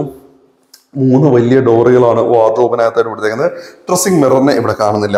മൂന്ന് വലിയ ഡോറുകളാണ് വാർഡ്രോബിനകത്തായിട്ട് കൊടുത്തേക്കുന്നത് ഡ്രസ്സിംഗ് മിററിനെ ഇവിടെ കാണുന്നില്ല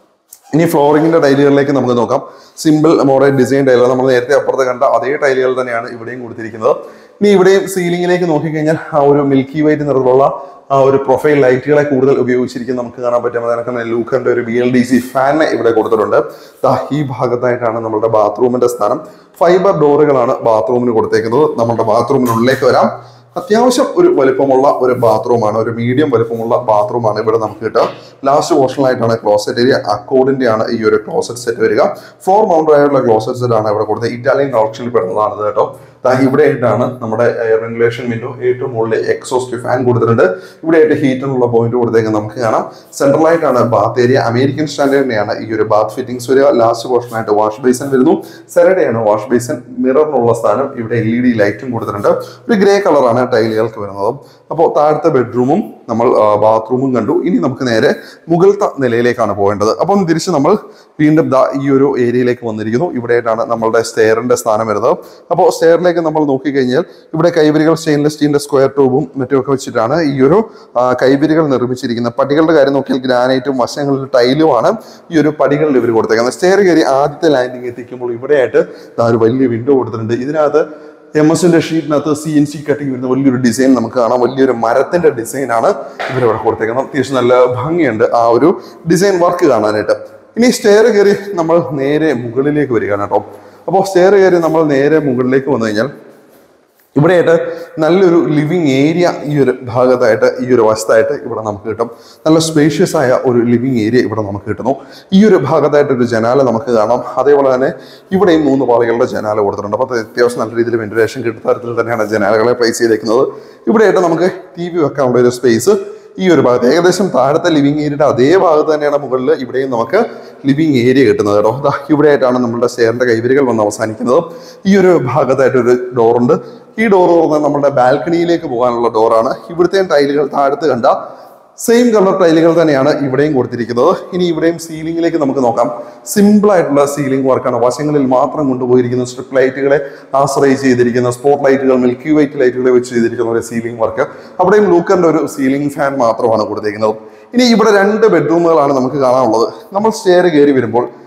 ഇനി ഫ്ലോറിങ്ങിന്റെ ടൈലുകളിലേക്ക് നമുക്ക് നോക്കാം സിമ്പിൾ മോഡൽ ഡിസൈൻ ടൈലുകൾ നമ്മൾ നേരത്തെ അപ്പുറത്ത് കണ്ട അതേ ടൈലുകൾ തന്നെയാണ് ഇവിടെയും കൊടുത്തിരിക്കുന്നത് ഇനി ഇവിടെയും സീലിംഗിലേക്ക് നോക്കിക്കഴിഞ്ഞാൽ ആ ഒരു മിൽക്കി വൈറ്റ് നിറത്തിലുള്ള ആ ഒരു പ്രൊഫൈൽ ലൈറ്റുകളെ കൂടുതൽ ഉപയോഗിച്ചിരിക്കും നമുക്ക് കാണാൻ പറ്റും അതിനൊക്കെ ലൂക്കറിന്റെ ഒരു ബി എൽ ഡി സി ഫാനെ ഇവിടെ കൊടുത്തിട്ടുണ്ട് ദാ ഈ ഭാഗത്തായിട്ടാണ് നമ്മുടെ ബാത്റൂമിന്റെ സ്ഥാനം ഫൈബർ ഡോറുകളാണ് ബാത്റൂമിന് കൊടുത്തേക്കുന്നത് നമ്മുടെ ബാത്റൂമിനുള്ളിലേക്ക് വരാം അത്യാവശ്യം ഒരു വലുപ്പമുള്ള ഒരു ബാത്റൂമാണ് ഒരു മീഡിയം വലുപ്പമുള്ള ബാത്റൂമാണ് ഇവിടെ നമുക്ക് കിട്ടുക ലാസ്റ്റ് പോർഷനിലായിട്ടാണ് ക്ലോസറ്റ് ഏരിയ അക്കോർഡിന്റെ ആണ് ഈ ഒരു ക്ലോസറ്റ് സെറ്റ് വരിക ഫോർ മൗണ്ടഡ് ആയിട്ടുള്ള ക്ലോസറ്റ് സെറ്റ് ആണ് ഇവിടെ കൊടുത്തത് ഇറ്റാലിയൻ കളക്ഷനിൽ പെടുന്നതാണ് ഇത് കേട്ടോ ദാ ഇവിടെ ആയിട്ടാണ് നമ്മുടെ എയർ വെന്റിലേഷൻ വിൻഡോ ഏറ്റവും മുകളിൽ എക്സോസ്റ്റ് ഫാൻ കൊടുത്തിട്ടുണ്ട് ഇവിടെ ആയിട്ട് ഹീറ്ററിനുള്ള പോയിന്റ് കൊടുത്തേക്ക് നമുക്ക് കാണാം സെൻട്രലായിട്ടാണ് ബാത്ത് ഏരിയ അമേരിക്കൻ സ്റ്റാൻഡേർഡിനെയാണ് ഈ ഒരു ബാത്ത് ഫിറ്റിംഗ്സ് വരിക ലാസ്റ്റ് പോർഷനായിട്ട് വാഷ് ബേസൻ വരുന്നു സെറഡയാണ് വാഷ് ബേസൻ മിററിനുള്ള സ്ഥാനം ഇവിടെ എൽ ഇ ഡി ലൈറ്റും കൊടുത്തിട്ടുണ്ട് ഒരു ഗ്രേ കളറാണ് ടൈലുകൾക്ക് വരുന്നത് അപ്പോൾ താഴത്തെ ബെഡ്റൂമും നമ്മൾ ബാത്റൂമും കണ്ടു ഇനി നമുക്ക് നേരെ മുകളിലത്തെ നിലയിലേക്കാണ് പോകേണ്ടത് അപ്പം തിരിച്ച് നമ്മൾ വീണ്ടും ദാ ഈ ഒരു ഏരിയയിലേക്ക് വന്നിരിക്കുന്നു ഇവിടെയായിട്ടാണ് നമ്മളുടെ സ്റ്റെയറിന്റെ സ്ഥാനം വരുന്നത് അപ്പോൾ സ്റ്റെയറിലേക്ക് നമ്മൾ നോക്കിക്കഴിഞ്ഞാൽ ഇവിടെ കൈവരികൾ സ്റ്റെയിൻലെസ് സ്റ്റീലിന്റെ സ്ക്വയർ ട്യൂബും മറ്റുമൊക്കെ വെച്ചിട്ടാണ് ഈ ഒരു ആ, കൈവരികൾ നിർമ്മിച്ചിരിക്കുന്നത് പടികളുടെ കാര്യം നോക്കിയാൽ ഗ്രാനൈറ്റും വശങ്ങളിൽ ടൈലുമാണ് ഈ ഒരു പടികളിൽ ഇവർ കൊടുത്തേക്കുന്നത് സ്റ്റെയർ കയറി ആദ്യത്തെ ലാൻഡിങ് എത്തിക്കുമ്പോൾ ഇവിടെയായിട്ട് ദാ ഒരു വലിയ വിൻഡോ കൊടുത്തിട്ടുണ്ട് ഇതിനകത്ത് എം എസിന്റെ ഷീറ്റിനകത്ത് സി എൻ സി കട്ടിങ് വരുന്ന വലിയൊരു ഡിസൈൻ നമുക്ക് കാണാം വലിയൊരു മരത്തിന്റെ ഡിസൈൻ ആണ് ഇവരിവിടെ കൊടുത്തേക്കുന്നത് അത്യാവശ്യം നല്ല ഭംഗിയുണ്ട് ആ ഒരു ഡിസൈൻ വർക്ക് കാണാനായിട്ട് ഇനി സ്റ്റെയർ കയറി നമ്മൾ നേരെ മുകളിലേക്ക് വരികയാണ് കേട്ടോ അപ്പോൾ സ്റ്റെയർ കയറി നമ്മൾ നേരെ മുകളിലേക്ക് വന്നു കഴിഞ്ഞാൽ ഇവിടെയായിട്ട് നല്ലൊരു ലിവിങ് ഏരിയ ഈ ഒരു ഭാഗത്തായിട്ട് ഈ ഒരു വശത്തായിട്ട് ഇവിടെ നമുക്ക് കിട്ടും നല്ല സ്പേഷ്യസ് ആയ ഒരു ലിവിങ് ഏരിയ ഇവിടെ നമുക്ക് കിട്ടുന്നു ഈ ഒരു ഭാഗത്തായിട്ട് ഒരു ജനാല നമുക്ക് കാണാം അതേപോലെ തന്നെ ഇവിടെയും മൂന്ന് പാളികളുടെ ജനാല കൊടുത്തിട്ടുണ്ട് അപ്പോൾ അത് അത്യാവശ്യം നല്ല രീതിയിൽ വെന്റിലേഷൻ കിട്ടുന്ന തരത്തിൽ തന്നെയാണ് ജനാലകളെ പ്ലേസ് ചെയ്തേക്കുന്നത് ഇവിടെയായിട്ട് നമുക്ക് ടി വി വെക്കാനുള്ള ഒരു സ്പേസ് ഈ ഒരു ഭാഗത്ത് ഏകദേശം താഴത്തെ ലിവിങ് ഏരിയയുടെ അതേ ഭാഗത്ത് തന്നെയാണ് മുകളിൽ ഇവിടെയും നമുക്ക് ലിവിങ് ഏരിയ കിട്ടുന്നത് കേട്ടോ ദാ ഇവിടെയായിട്ടാണ് നമ്മുടെ സ്റ്റെയറിന്റെ കൈവരികൾ വന്ന് അവസാനിക്കുന്നത് ഈ ഒരു ഭാഗത്തായിട്ട് ഒരു ഡോറുണ്ട് ഈ ഡോർ തുറന്ന് നമ്മുടെ ബാൽക്കണിയിലേക്ക് പോകാനുള്ള ഡോറാണ് ഇവിടുത്തെ ടൈലുകൾ താഴത്ത് കണ്ട സെയിം കളർ ടൈലുകൾ തന്നെയാണ് ഇവിടെയും കൊടുത്തിരിക്കുന്നത് ഇനി ഇവിടെയും സീലിംഗിലേക്ക് നമുക്ക് നോക്കാം സിമ്പിൾ ആയിട്ടുള്ള സീലിംഗ് വർക്കാണ് വശങ്ങളിൽ മാത്രം കൊണ്ടുപോയിരിക്കുന്ന സ്ട്രിപ്പ് ലൈറ്റുകളെ ആശ്രയിച്ച് ചെയ്തിരിക്കുന്ന സ്പോട്ട് ലൈറ്റുകൾ മിൽക്കി വൈറ്റ് ലൈറ്റുകളെ വെച്ച് ചെയ്തിരിക്കുന്ന ഒരു സീലിംഗ് വർക്ക് അവിടെയും ലൂക്കറിന്റെ ഒരു സീലിംഗ് ഫാൻ മാത്രമാണ് കൊടുത്തിരിക്കുന്നത് ഇനി ഇവിടെ രണ്ട് ബെഡ്റൂമുകളാണ് നമുക്ക് കാണാനുള്ളത് നമ്മൾ സ്റ്റെയർ കയറി വരുമ്പോൾ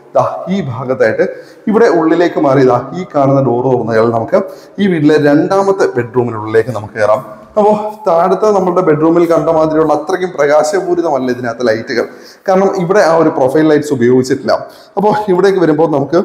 ദാ ഈ ഭാഗത്തായിട്ട് ഇവിടെ ഉള്ളിലേക്ക് മാറി ഇതാ ഈ കാണുന്ന ഡോർ തുറന്നാൽ നമുക്ക് ഈ വീട്ടിലെ രണ്ടാമത്തെ ബെഡ്റൂമിനുള്ളിലേക്ക് നമുക്ക് കയറാം അപ്പോൾ താഴത്തെ നമ്മുടെ ബെഡ്റൂമിൽ കണ്ട മാതിരിയുള്ള അത്രയ്ക്കും പ്രകാശപൂരിതമല്ല ഇതിനകത്ത് ലൈറ്റുകൾ കാരണം ഇവിടെ ആ ഒരു പ്രൊഫൈൽ ലൈറ്റ്സ് ഉപയോഗിച്ചിട്ടില്ല അപ്പോൾ ഇവിടേക്ക് വരുമ്പോൾ നമുക്ക്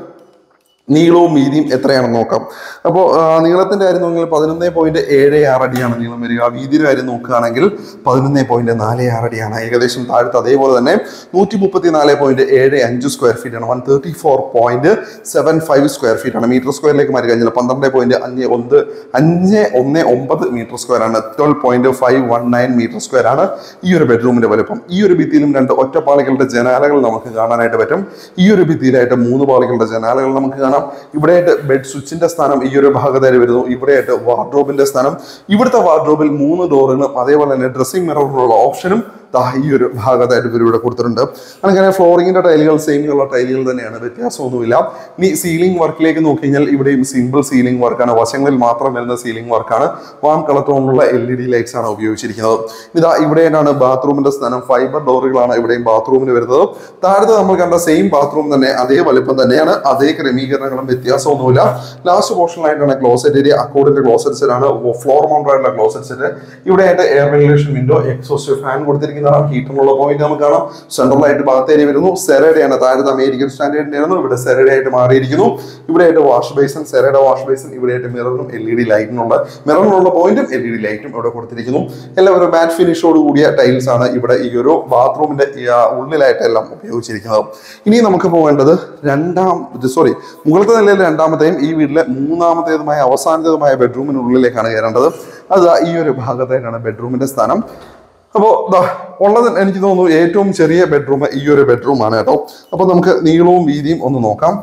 നീളവും വീതിയും എത്രയാണെന്ന് നോക്കാം അപ്പോൾ നീളത്തിന്റെ കാര്യം നോക്കിയാൽ പതിനൊന്ന് പോയിന്റ് ഏഴ് ആറ് അടിയാണ് നീളം വരിക വീതിയുടെ കാര്യം നോക്കുകയാണെങ്കിൽ പതിനൊന്ന് പോയിന്റ് നാല് ആറ് അടിയാണ് ഏകദേശം താഴത്ത് അതേപോലെ തന്നെ നൂറ്റി മുപ്പത്തി നാല് പോയിന്റ് ഏഴ് അഞ്ച് സ്ക്വയർ ഫീറ്റ് ആണ് one thirty four point seven five square feet ആണ് മീറ്റർ സ്ക്വയറിലേക്ക് മാറി കഴിഞ്ഞാൽ പന്ത്രണ്ട് പോയിന്റ് അഞ്ച് ഒന്ന് അഞ്ച് ഒന്ന് ഒമ്പത് മീറ്റർ സ്ക്വയർ ആണ് twelve point five one nine metre square ആണ് ഈ ഒരു ബെഡ്റൂമിന്റെ വലുപ്പം ഈ ഒരു ഭിത്തിയിലും രണ്ട് ഒറ്റപ്പാളികളുടെ ജനാലകൾ നമുക്ക് കാണാനായിട്ട് പറ്റും ഈ ഒരു ഭിത്തിയിലായിട്ട് മൂന്ന് പാളികളുടെ ജനാലകൾ നമുക്ക് കാണാം ഇവിടെയായിട്ട് ബെഡ് സ്വിച്ചിന്റെ സ്ഥാനം ഈ ഒരു ഭാഗത്തായിട്ട് വരുന്നു ഇവിടെയായിട്ട് വാർഡ്രോബിന്റെ സ്ഥാനം ഇവിടുത്തെ വാർഡ്രോബിൽ മൂന്ന് ഡോറിനും അതേപോലെ തന്നെ ഡ്രസ്സിംഗ് മിററിനുള്ള ഓപ്ഷനും ദാ ഈ ഒരു ഭാഗത്തായിട്ട് ഇവർ ഇവിടെ കൊടുത്തിട്ടുണ്ട് അങ്ങനെ ഫ്ലോറിങ്ങിന്റെ ടൈലുകൾ സെയിം ഉള്ള ടൈലുകൾ തന്നെയാണ് വ്യത്യാസമൊന്നുമില്ല ഇനി സീലിംഗ് വർക്കിലേക്ക് നോക്കി കഴിഞ്ഞാൽ ഇവിടെയും സിമ്പിൾ സീലിംഗ് വർക്കാണ് വശങ്ങളിൽ മാത്രം വരുന്ന സീലിംഗ് വർക്കാണ് വാം കളത്തോണുള്ള എൽ ഇ ഡി ലൈറ്റ്സ് ആണ് ഉപയോഗിച്ചിരിക്കുന്നത് ഇതാ ഇവിടെയാണ് ബാത്റൂമിന്റെ സ്ഥാനം ഫൈബർ ഡോറുകളാണ് ഇവിടെയും ബാത്റൂമിന് വരുന്നത് താഴത്തെ നമ്മൾ കണ്ട സെയിം ബാത്റൂം തന്നെ അതേ വലിപ്പം തന്നെയാണ് അതേ ക്രമീകരണങ്ങളും വ്യത്യാസമൊന്നുമില്ല ലാസ്റ്റ് പോർഷനിലായിട്ടാണ് ക്ലോസറ്റ് ഏരിയ അക്കോർഡിന്റെ ക്ലോസറ്റ് സെറ്റ് ആണ് ഫ്ലോർ മൗണ്ട് ആയിട്ടുള്ള ക്ലോസറ്റ് സെറ്റ് ഇവിടെയായിട്ട് air ventilation window exhaust fan കൊടുത്തിരിക്കുന്നതാണ് ഹീറ്ററിനുള്ള പോയിന്റ് നമുക്ക് കാണാം സെൻട്രലായിട്ട് ഭാഗത്ത് ഏരിയ വരുന്നു സെറയുടെയാണ് താഴത്തെ അമേരിക്കൻ സ്റ്റാൻഡേർഡിന്റെ ആയിരുന്നു ഇവിടെ സെറയുടെ ആയിട്ട് മാറിയിരിക്കുന്നു ഇവിടെയായിട്ട് വാഷ് ബേസിൻ സെറയുടെ വാഷ് ബേസിൻ ഇവിടെയായിട്ട് മിററും എൽ ഇ ഡി ലൈറ്റിനുള്ള മിററിനുള്ള പോയിന്റും എൽ ഇ ഡി ലൈറ്റും ഇവിടെ കൊടുത്തിരിക്കുന്നു എല്ലാം ഒരു മാറ്റ് ഫിനിഷോട് കൂടിയ ടൈൽസ് ആണ് ഇവിടെ ഈ ഒരു ബാത്റൂമിന്റെ ഈ, ആ, ഉള്ളിലായിട്ടെല്ലാം ഉപയോഗിച്ചിരിക്കുന്നത് ഇനി നമുക്ക് പോകേണ്ടത് രണ്ടാം സോറി മുകളിലത്തെ നിലയിലെ രണ്ടാമത്തെയും ഈ വീട്ടിലെ മൂന്നാമത്തേതുമായ അവസാനത്തേതുമായ ബെഡ്റൂമിനുള്ളിലേക്കാണ് കയറേണ്ടത് അത് ദാ ഈ ഒരു ഭാഗത്തേക്കാണ് ബെഡ്റൂമിന്റെ സ്ഥാനം അപ്പോൾ ഉള്ളത് എനിക്ക് തോന്നുന്നു ഏറ്റവും ചെറിയ ബെഡ്റൂം ഈ ഒരു ബെഡ്റൂമാണ് കേട്ടോ അപ്പോൾ നമുക്ക് നീളവും വീതിയും ഒന്ന് നോക്കാം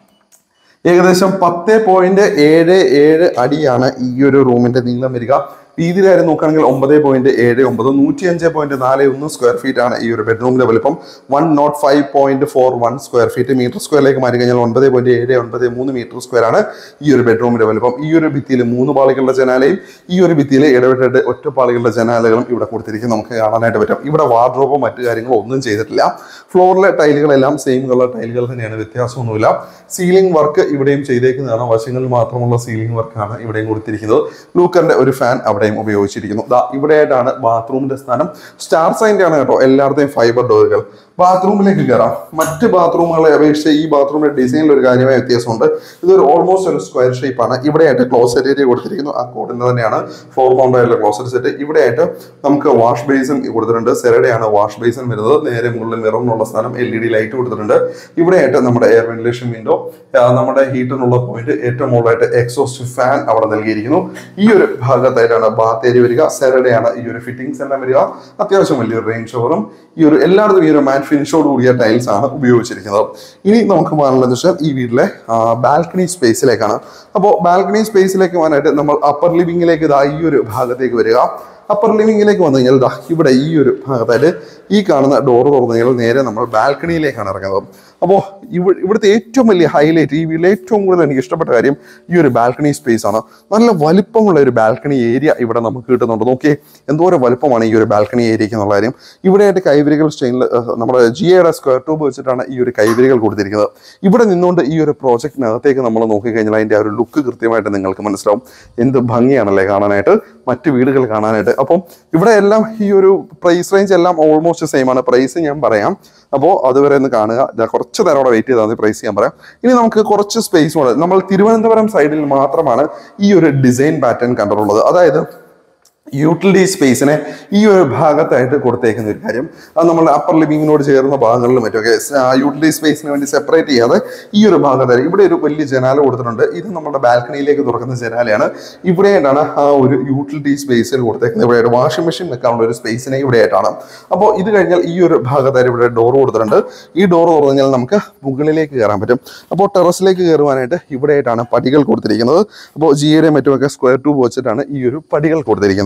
ഏകദേശം പത്ത് പോയിന്റ് ഏഴ് ഏഴ് അടിയാണ് ഈ ഒരു റൂമിന്റെ നീളം വരിക വീതിയുടെ കാര്യം നോക്കുകയാണെങ്കിൽ ഒമ്പത് പോയിന്റ് ഏഴ് ഒമ്പത് നൂറ്റി അഞ്ച് പോയിന്റ് നാല് ഒന്ന് സ്ക്വയർ ഫീറ്റ് ആണ് ഈ ഒരു ബെഡ്റൂമിന്റെ വലിപ്പം one nought five point four one square feet metre സ്ക്വയറിലേക്ക് മാറി കഴിഞ്ഞാൽ ഒൻപത് പോയിന്റ് ഏഴ് ഒൻപത് മൂന്ന് മീറ്റർ സ്ക്വയർ ആണ് ഈ ഒരു ബെഡ്റൂമിന്റെ വലിപ്പം ഈ ഒരു ഭിത്തിയിൽ മൂന്ന് പാളികളുടെ ജനാലയും ഈ ഒരു ഭിത്തിയിൽ ഇടവിട്ടിട്ട് ഒറ്റപ്പാളികളുടെ ജനാലകളും ഇവിടെ കൊടുത്തിരിക്കും നമുക്ക് കാണാനായിട്ട് പറ്റും ഇവിടെ വാർഡ്രോബോ മറ്റു കാര്യങ്ങളോ ഒന്നും ചെയ്തിട്ടില്ല ഫ്ലോറിലെ ടൈലുകളെല്ലാം സെയിം കളർ ടൈലുകൾ തന്നെയാണ് വ്യത്യാസമൊന്നുമില്ല സീലിംഗ് വർക്ക് ഇവിടെയും ചെയ്തേക്കുന്നതാണ് വശങ്ങളിൽ മാത്രമുള്ള സീലിംഗ് വർക്കാണ് ഇവിടെയും കൊടുത്തിരിക്കുന്നത് ലൂക്കറിന്റെ ഒരു ഫാൻ അവിടെയും ഉപയോഗിച്ചിരിക്കുന്നു ദാ ഇവിടെയായിട്ടാണ് ബാത്റൂമിന്റെ സ്ഥാനം സ്റ്റാർ സൈൻ്റെ ആണ് കേട്ടോ എല്ലായിടത്തെയും ഫൈബർ ഡോറുകൾ ബാത്റൂമിലേക്ക് കയറാം മറ്റ് ബാത്റൂമുകളെ അപേക്ഷിച്ച് ഈ ബാത്റൂമിന്റെ ഡിസൈനിൽ ഒരു കാര്യമായ വ്യത്യാസമുണ്ട് ഇതൊരു ഓൾമോസ്റ്റ് ഒരു സ്ക്വയർ ഷേപ്പ് ആണ് ഇവിടെയായിട്ട് ക്ലോസറ്റ് ഏരിയ കൊടുത്തിരിക്കുന്നു ആ കോഡിന് തന്നെയാണ് ഫോർ പൗണ്ട് ആയിട്ടുള്ള ക്ലോസറ്റ് സെറ്റ് ഇവിടെയായിട്ട് നമുക്ക് വാഷ് ബേസിൻ കൊടുത്തിട്ടുണ്ട് സെറയുടെയാണ് വാഷ് ബേസിൻ വരുന്നത് നേരെ മുകളിൽ മിററിനുള്ള സ്ഥലം എൽ ഇ ഡി ലൈറ്റ് കൊടുത്തിട്ടുണ്ട് ഇവിടെയായിട്ട് നമ്മുടെ എയർ വെന്റിലേഷൻ വിൻഡോ നമ്മുടെ ഹീറ്ററിനുള്ള പോയിന്റ് ഏറ്റവും മുകളിലായിട്ട് എക്സോസ്റ്റ് ഫാൻ അവിടെ നൽകിയിരിക്കുന്നു ഈ ഒരു ഭാഗത്തായിട്ടാണ് ബാത്ത് ഏരിയ വരിക സെറയുടെയാണ് ഈ ഒരു ഫിറ്റിംഗ്സ് എല്ലാം വരിക അത്യാവശ്യം വലിയൊരു റേഞ്ച് ഓവറും ഈ ഒരു എല്ലായിടത്തും ഈ ഒരു മാറ്റ് ഫിനിഷോട് കൂടിയ ടൈൽസ് ആണ് ഉപയോഗിച്ചിരിക്കുന്നത് ഇനി നമുക്ക് പോകാനുള്ളത് വെച്ചാൽ ഈ വീട്ടിലെ ബാൽക്കണി സ്പേസിലേക്കാണ് അപ്പോൾ ബാൽക്കണി സ്പേസിലേക്ക് പോകാനായിട്ട് നമ്മൾ അപ്പർ ലിവിങ്ങിലേക്ക് ഇതാ ഈ ഒരു ഭാഗത്തേക്ക് വരിക അപ്പർ ലിവിങ്ങിലേക്ക് വന്നു കഴിഞ്ഞാൽ ദാ ഇവിടെ ഈ ഒരു ഭാഗത്തായിട്ട് ഈ കാണുന്ന ഡോർ തുറന്നു കഴിഞ്ഞാൽ നേരെ നമ്മൾ ബാൽക്കണിയിലേക്കാണ് ഇറങ്ങുന്നത് അപ്പോൾ ഇവ ഇവിടുത്തെ ഏറ്റവും വലിയ ഹൈലൈറ്റ് ഈ വീട്ടിലെ ഏറ്റവും കൂടുതൽ എനിക്ക് ഇഷ്ടപ്പെട്ട കാര്യം ഈ ഒരു ബാൽക്കണി സ്പേസ് ആണ് നല്ല വലിപ്പമുള്ള ഒരു ബാൽക്കണി ഏരിയ ഇവിടെ നമുക്ക് കിട്ടുന്നുണ്ട് നോക്കിയേ എന്തോരം വലിപ്പമാണ് ഈ ഒരു ബാൽക്കണി ഏരിയയ്ക്ക് എന്നുള്ള കാര്യം ഇവിടെയായിട്ട് കൈവരികൾ സ്റ്റൈനിൽ നമ്മുടെ ജി എയുടെ സ്ക്വയർ ട്യൂബ് വെച്ചിട്ടാണ് ഈ ഒരു കൈവരികൾ കൊടുത്തിരിക്കുന്നത് ഇവിടെ നിന്നുകൊണ്ട് ഈ ഒരു പ്രോജക്റ്റിനകത്തേക്ക് നമ്മൾ നോക്കിക്കഴിഞ്ഞാൽ അതിൻ്റെ ആ ഒരു ലുക്ക് കൃത്യമായിട്ട് നിങ്ങൾക്ക് മനസ്സിലാവും എന്ത് ഭംഗിയാണല്ലേ കാണാനായിട്ട് മറ്റ് വീടുകൾ കാണാനായിട്ട് അപ്പം ഇവിടെ എല്ലാം ഈ ഒരു പ്രൈസ് റേഞ്ച് എല്ലാം ഓൾമോസ്റ്റ് സെയിം ആണ് പ്രൈസ് ഞാൻ പറയാം അപ്പോൾ അതുവരെ ഒന്ന് കാണുക ദാ കുറച്ച് നേരം അവിടെ വെയിറ്റ് ചെയ്താൽ മതി പ്രൈസ് ഞാൻ പറയാം ഇനി നമുക്ക് കുറച്ച് സ്പേസ് കൂടെ നമ്മൾ തിരുവനന്തപുരം സൈഡിൽ മാത്രമാണ് ഈ ഒരു ഡിസൈൻ പാറ്റേൺ കണ്ടിട്ടുള്ളത് അതായത് യൂട്ടിലിറ്റി സ്പേസിനെ ഈ ഒരു ഭാഗത്തായിട്ട് കൊടുത്തേക്കുന്ന ഒരു കാര്യം അത് നമ്മൾ അപ്പർ ലിവിങ്ങിനോട് ചേർന്ന ഭാഗങ്ങളിലും മറ്റൊക്കെ യൂട്ടിലിറ്റി സ്പേസിന് വേണ്ടി സെപ്പറേറ്റ് ചെയ്യാതെ ഈ ഒരു ഭാഗത്തായിട്ട് ഇവിടെ ഒരു വലിയ ജനാല കൊടുത്തിട്ടുണ്ട് ഇത് നമ്മുടെ ബാൽക്കണിയിലേക്ക് തുറക്കുന്ന ജനാലയാണ് ഇവിടെയായിട്ടാണ് ആ ഒരു യൂട്ടിലിറ്റി സ്പേസിൽ കൊടുത്തേക്കുന്നത് ഇവിടെ വാഷിംഗ് മെഷീൻ വെക്കാനുള്ള ഒരു സ്പേസിനെ ഇവിടെയായിട്ടാണ് അപ്പോൾ ഇത് കഴിഞ്ഞാൽ ഈ ഒരു ഭാഗത്തായിട്ട് ഇവിടെ ഡോർ കൊടുത്തിട്ടുണ്ട് ഈ ഡോർ തുറന്നു കഴിഞ്ഞാൽ നമുക്ക് മുകളിലേക്ക് കയറാൻ പറ്റും അപ്പോൾ ടെറസിലേക്ക് കയറുവാനായിട്ട് ഇവിടെയായിട്ടാണ് പടികൾ കൊടുത്തിരിക്കുന്നത് അപ്പോൾ ജിയുടെ മറ്റുമൊക്കെ സ്ക്വയർ ട്യൂബ് വെച്ചിട്ടാണ് ഈ ഒരു പടികൾ കൊടുത്തിരിക്കുന്നത്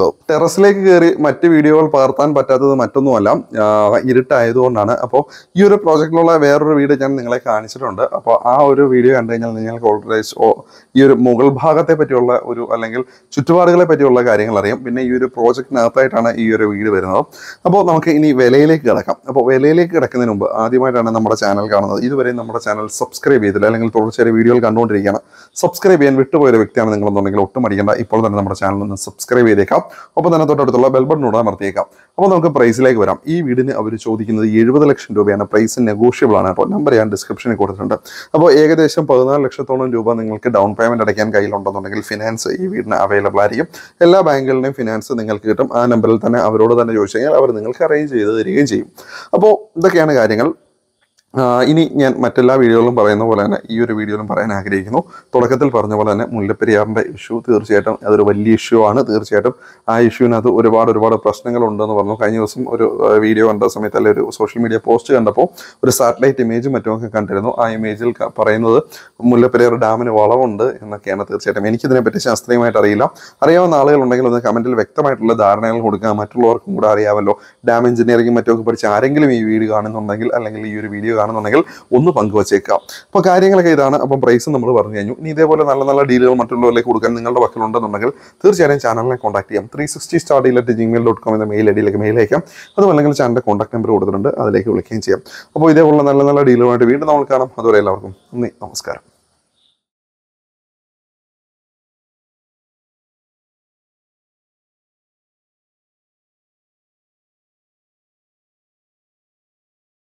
വരുന്നത് ടെറസിലേക്ക് കയറി മറ്റ് വീഡിയോകൾ പകർത്താൻ പറ്റാത്തത് മറ്റൊന്നുമല്ല ആ, ഇരുട്ടായതുകൊണ്ടാണ് അപ്പോൾ ഈ ഒരു പ്രോജക്റ്റിലുള്ള വേറൊരു വീഡിയോ ഞാൻ നിങ്ങളെ കാണിച്ചിട്ടുണ്ട് അപ്പോൾ ആ ഒരു വീഡിയോ കണ്ടു കഴിഞ്ഞാൽ നിങ്ങൾക്ക് ഓൾറെഡി ഈ ഒരു മുകൾ ഭാഗത്തെ പറ്റിയുള്ള ഒരു അല്ലെങ്കിൽ ചുറ്റുപാടുകളെ പറ്റിയുള്ള കാര്യങ്ങൾ അറിയാം പിന്നെ ഈ ഒരു പ്രോജക്റ്റിനകത്തായിട്ടാണ് ഈ ഒരു വീട് വരുന്നത് അപ്പോൾ നമുക്ക് ഇനി വിലയിലേക്ക് കിടക്കാം അപ്പോൾ വിലയിലേക്ക് കിടക്കുന്നതിന് മുമ്പ് ആദ്യമായിട്ടാണ് നമ്മുടെ ചാനൽ കാണുന്നത് ഇതുവരെ നമ്മുടെ ചാനൽ സബ്സ്ക്രൈബ് ചെയ്തില്ല അല്ലെങ്കിൽ തുടർച്ചയായി വീഡിയോകൾ കണ്ടുകൊണ്ടിരിക്കുകയാണ് സബ്സ്ക്രൈബ് ചെയ്യാൻ വിട്ടുപോയ ഒരു വ്യക്തിയാണ് നിങ്ങളെന്നുണ്ടെങ്കിൽ ഒട്ടും അടിക്കേണ്ട ഇപ്പോൾ തന്നെ നമ്മുടെ ചാനൽ ഒന്ന് സബ്സ്ക്രൈബ് ചെയ്തേക്കാം ഒപ്പം തന്നെ തൊട്ടടുത്തുള്ള ബെൽ ബട്ടനോട് അമർത്തിയേക്കാം അപ്പോൾ നമുക്ക് പ്രൈസിലേക്ക് വരാം ഈ വീടിന് അവർ ചോദിക്കുന്നത് എഴുപത് ലക്ഷം രൂപയാണ് പ്രൈസ് നെഗോഷ്യബിൾ ആണ് അപ്പോൾ നമ്പർ ഞാൻ ഡിസ്ക്രിപ്ഷനിൽ കൊടുത്തിട്ടുണ്ട് അപ്പോൾ ഏകദേശം പതിനാല് ലക്ഷത്തോളം രൂപ നിങ്ങൾക്ക് ഡൗൺ പേയ്മെന്റ് അടയ്ക്കാൻ കയ്യിലുണ്ടെന്നുണ്ടെങ്കിൽ ഫിനാൻസ് ഈ വീടിന് അവൈലബിൾ ആയിരിക്കും എല്ലാ ബാങ്കുകളുടെയും ഫിനാൻസ് നിങ്ങൾക്ക് കിട്ടും ആ നമ്പറിൽ തന്നെ അവരോട് തന്നെ ചോദിച്ചു കഴിഞ്ഞാൽ അവർ നിങ്ങൾക്ക് അറേഞ്ച് ചെയ്ത് തരികയും ചെയ്യും അപ്പോൾ ഇതൊക്കെയാണ് കാര്യങ്ങൾ ആ, ഇനി ഞാൻ മറ്റെല്ലാ വീഡിയോകളിലും പറയുന്ന പോലെ തന്നെ ഈ ഒരു വീഡിയോയിലും പറയാൻ ആഗ്രഹിക്കുന്നു തുടക്കത്തിൽ പറഞ്ഞ പോലെ തന്നെ മുല്ലപ്പെരിയാറിൻ്റെ ഇഷ്യൂ തീർച്ചയായിട്ടും അതൊരു വലിയ ഇഷ്യൂ ആണ് തീർച്ചയായിട്ടും ആ ഇഷ്യൂവിനകത്ത് ഒരുപാട് ഒരുപാട് പ്രശ്നങ്ങളുണ്ടെന്ന് പറഞ്ഞു കഴിഞ്ഞ ദിവസം ഒരു ആ, വീഡിയോ കണ്ട സമയത്ത് അല്ലെങ്കിൽ ഒരു സോഷ്യൽ മീഡിയ പോസ്റ്റ് കണ്ടപ്പോൾ ഒരു സാറ്റലൈറ്റ് ഇമേജും മറ്റുമൊക്കെ കണ്ടിരുന്നു ആ ഇമേജിൽ ക- പറയുന്നത് മുല്ലപ്പെരിയാർ ഡാമിന് വളവുണ്ട് എന്നൊക്കെയാണ് തീർച്ചയായിട്ടും എനിക്കിതിനെപ്പറ്റി ശാസ്ത്രീയമായിട്ട് അറിയില്ല അറിയാവുന്ന ആളുകളുണ്ടെങ്കിൽ ഒന്ന് കമൻറ്റിൽ വ്യക്തമായിട്ടുള്ള ധാരണകൾ കൊടുക്കുക മറ്റുള്ളവർക്കും കൂടെ അറിയാമല്ലോ ഡാം എഞ്ചിനീയറിംഗും മറ്റുമൊക്കെ പഠിച്ച ആരെങ്കിലും ഈ വീഡിയോ കാണുന്നുണ്ടെങ്കിൽ അല്ലെങ്കിൽ ഈ ഒരു വീഡിയോ കാണുന്നുണ്ടെങ്കിൽ ഒന്ന് പങ്കുവച്ചേക്കാം അപ്പോൾ കാര്യങ്ങളൊക്കെ ഇതാണ് അപ്പം പ്രൈസ് നമ്മൾ പറഞ്ഞു കഴിഞ്ഞു ഇനി ഇതേപോലെ നല്ല നല്ല ഡീലുകൾ മറ്റുള്ളവരിലേക്ക് കൊടുക്കാൻ നിങ്ങളുടെ പക്കലുണ്ടെന്നുണ്ടെങ്കിൽ തീർച്ചയായും ചാനലിനെ കോൺടാക്ട് ചെയ്യാം three sixty star deal at Gmail dot com എന്ന മെയിൽ ഐ ഡിയിലേക്ക് മെയിൽ അയക്കാം അതുമല്ലെങ്കിൽ ചാനലിൻ്റെ കോൺടാക്ട് നമ്പർ കൊടുത്തിട്ടുണ്ട് അതിലേക്ക് വിളിക്കുകയും ചെയ്യാം അപ്പോൾ ഇതേപോലെ നല്ല നല്ല ഡീലുമായിട്ട് വീണ്ടും നമ്മൾ കാണാം അതുവരെ എല്ലാവർക്കും നന്ദി നമസ്കാരം